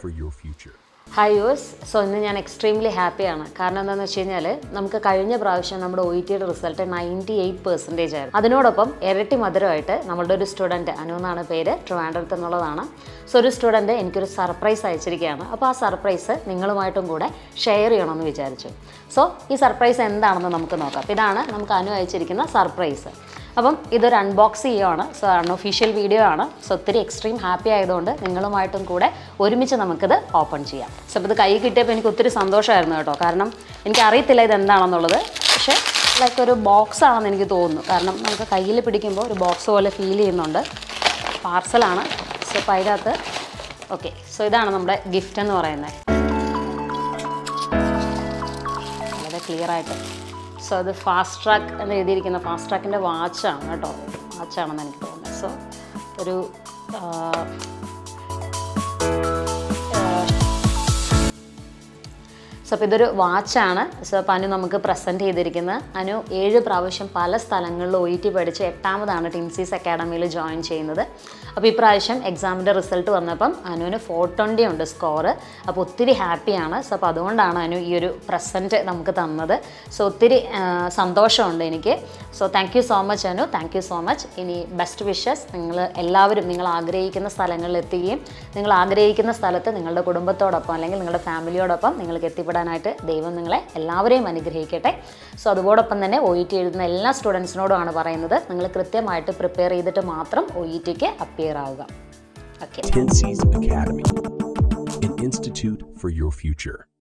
for your future. Hi guys so ഇന്ന് ഞാൻ extremely ഹാപ്പിയാണ് കാരണം എന്താണെന്ന് വെച്ച് കഴിഞ്ഞാൽ നമുക്ക് കഴിഞ്ഞ പ്രാവശ്യം നമ്മുടെ ഒ ഇ ടിയുടെ റിസൾട്ട് നയൻറ്റി എയ്റ്റ് പെർസെൻറ്റേജ് ആയിരുന്നു അതിനോടൊപ്പം ഇരട്ടി മധുരമായിട്ട് നമ്മളുടെ ഒരു സ്റ്റുഡൻറ്റ് അനു എന്നാണ് പേര് ട്രിവാൻഡ്രത്ത് എന്നുള്ളതാണ് സോ ഒരു സ്റ്റുഡൻറ്റ് എനിക്കൊരു സർപ്രൈസ് അയച്ചിരിക്കുകയാണ് അപ്പോൾ ആ സർപ്രൈസ് നിങ്ങളുമായിട്ടും കൂടെ ഷെയർ ചെയ്യണമെന്ന് വിചാരിച്ചു സോ ഈ സർപ്രൈസ് എന്താണെന്ന് നമുക്ക് നോക്കാം അപ്പോൾ ഇതാണ് നമുക്ക് അനു അയച്ചിരിക്കുന്ന സർപ്രൈസ് അപ്പം ഇതൊരു അൺബോക്സ് ചെയ്യുവാണ് സോ അൺഒഫീഷ്യൽ വീഡിയോ ആണ് സോ ഒത്തിരി എക്സ്ട്രീം ഹാപ്പി ആയതുകൊണ്ട് നിങ്ങളുമായിട്ടും കൂടെ ഒരുമിച്ച് നമുക്കിത് ഓപ്പൺ ചെയ്യാം സോ അപ്പോൾ ഇത് കൈ കിട്ടിയപ്പോൾ എനിക്ക് ഒത്തിരി സന്തോഷമായിരുന്നു കേട്ടോ കാരണം എനിക്ക് അറിയത്തില്ല ഇത് എന്താണെന്നുള്ളത് പക്ഷേ ലൈക്ക് ഒരു ബോക്സ് ആണെന്ന് എനിക്ക് തോന്നുന്നു കാരണം നമുക്ക് കയ്യിൽ പിടിക്കുമ്പോൾ ഒരു ബോക്സ് പോലെ ഫീൽ ചെയ്യുന്നുണ്ട് പാർസലാണ് സോ അപ്പോൾ അതിനകത്ത് ഓക്കെ സോ ഇതാണ് നമ്മുടെ ഗിഫ്റ്റ് എന്ന് പറയുന്നത് വളരെ ക്ലിയർ ആയിട്ട് സോ അത് ഫാസ്റ്റ് ട്രാക്ക് എന്ന് എഴുതിയിരിക്കുന്ന ഫാസ്റ്റ് ട്രാക്കിൻ്റെ വാച്ചാണ് കേട്ടോ വാച്ചാണെന്ന് എനിക്ക് തോന്നുന്നത് സോ ഒരു ആ, സോ അപ്പോൾ ഇതൊരു വാച്ചാണ് സോ അപ്പോൾ അനു നമുക്ക് പ്രസൻറ്റ് ചെയ്തിരിക്കുന്നത് അനു ഏഴ് പ്രാവശ്യം പല സ്ഥലങ്ങളിൽ ഒ ഇ ടി പഠിച്ച് എട്ടാമതാണ് ടിൻസീസ് അക്കാഡമിയിൽ ജോയിൻ ചെയ്യുന്നത് അപ്പോൾ ഇപ്രാവശ്യം എക്സാമിൻ്റെ റിസൾട്ട് വന്നപ്പം അനുവിന് ഫോർ ട്വൻറ്റി ഉണ്ട് സ്കോറ് അപ്പോൾ ഒത്തിരി ഹാപ്പിയാണ് സോ അപ്പോൾ അതുകൊണ്ടാണ് അനു ഈ ഒരു പ്രസൻറ്റ് നമുക്ക് തന്നത് സോ ഒത്തിരി ആ, സന്തോഷമുണ്ട് എനിക്ക് so thank you so much Anu thank you so much ഇനി ബെസ്റ്റ് വിഷസ് നിങ്ങൾ എല്ലാവരും നിങ്ങൾ ആഗ്രഹിക്കുന്ന സ്ഥലങ്ങളിൽ എത്തുകയും നിങ്ങൾ ആഗ്രഹിക്കുന്ന സ്ഥലത്ത് നിങ്ങളുടെ കുടുംബത്തോടൊപ്പം അല്ലെങ്കിൽ നിങ്ങളുടെ ഫാമിലിയോടൊപ്പം നിങ്ങൾക്ക് എത്തിപ്പെടാനായിട്ട് ദൈവം നിങ്ങളെ എല്ലാവരെയും അനുഗ്രഹിക്കട്ടെ സോ അതോടൊപ്പം തന്നെ ഒ ഇ ടി എഴുതുന്ന എല്ലാ സ്റ്റുഡൻസിനോടുമാണ് പറയുന്നത് നിങ്ങൾ കൃത്യമായിട്ട് പ്രിപ്പയർ ചെയ്തിട്ട് മാത്രം ഒ ഇ ടിക്ക് അപ്പിയർ ആവുക okay Tensees Academy, an institute for your future.